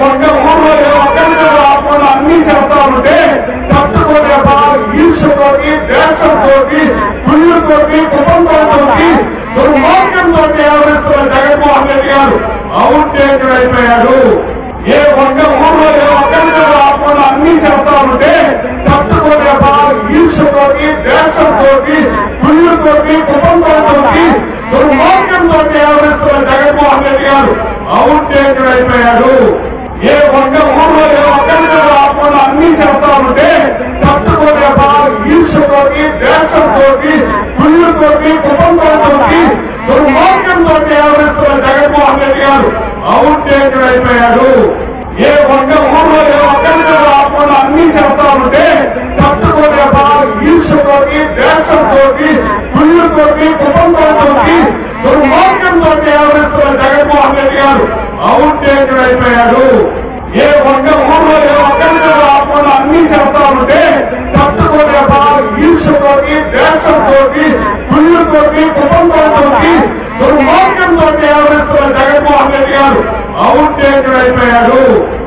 ఒక్క ఊర్లో ఏ ఒక్కరిని రాకుండా అన్ని చెప్తా ఉంటే తట్టుకునే ఈర్షతోటి దేశంతోటి కుళ్ళుతోటి కుటుంబంతోటి దుర్మార్గంతో వ్యవహరిస్తున్న జగన్మోహన్ రెడ్డి గారు అవుట్డేటెడ్ అయిపోయాడు ఏ ఒక్క ఊర్లో ఏ ఒక్కరిని రాకుండా అన్ని చెప్తా ఉంటే తట్టుకునే ఈర్షతోటి దేశంతోటి కుళ్ళుతోటి కుటుంబంతోటి దుర్మార్గంతో వ్యవహరిస్తున్న జగన్మోహన్ రెడ్డి గారు అవుట్డేటెడ్ అయిపోయాడు ఏ ఒక్క ఊర్లో ఏ ఒక్కరిని రాకుండా అన్ని చెప్తా ఉంటే తట్టుకునే ఈర్షతోటి దేశంతోటి కుళ్ళుతోటి కుటుంబంతోటి దుర్మార్గంతో వ్యవహరిస్తున్న జగన్మోహన్ రెడ్డి గారు అవుట్డేటెడ్ అయిపోయాడు ఏ ఒక్క ఊర్లో ఏ ఒక్కరిని రాకుండా అన్ని చెప్తా ఉంటే తట్టుకునే ఈర్షతోటి దేశంతోటి కుళ్ళుతోటి కుటుంబంతోటి దుర్మార్గంతో వ్యవహరిస్తున్న జగన్మోహన్ రెడ్డి గారు అవుట్డేటెడ్ అయిపోయాడు ఏ ఒక్క ఊర్లో ఏ ఒక్కరిని రాకుండా అన్ని చెప్తా ఉంటే తట్టుకునే ఈర్షతోటి దేశంతోటి కుళ్ళుతోటి కుటుంబంతోటి దుర్మార్గంతో వ్యవహరిస్తున్న జగన్మోహన్ రెడ్డి గారు అవుట్డేటెడ్ అయిపోయాడు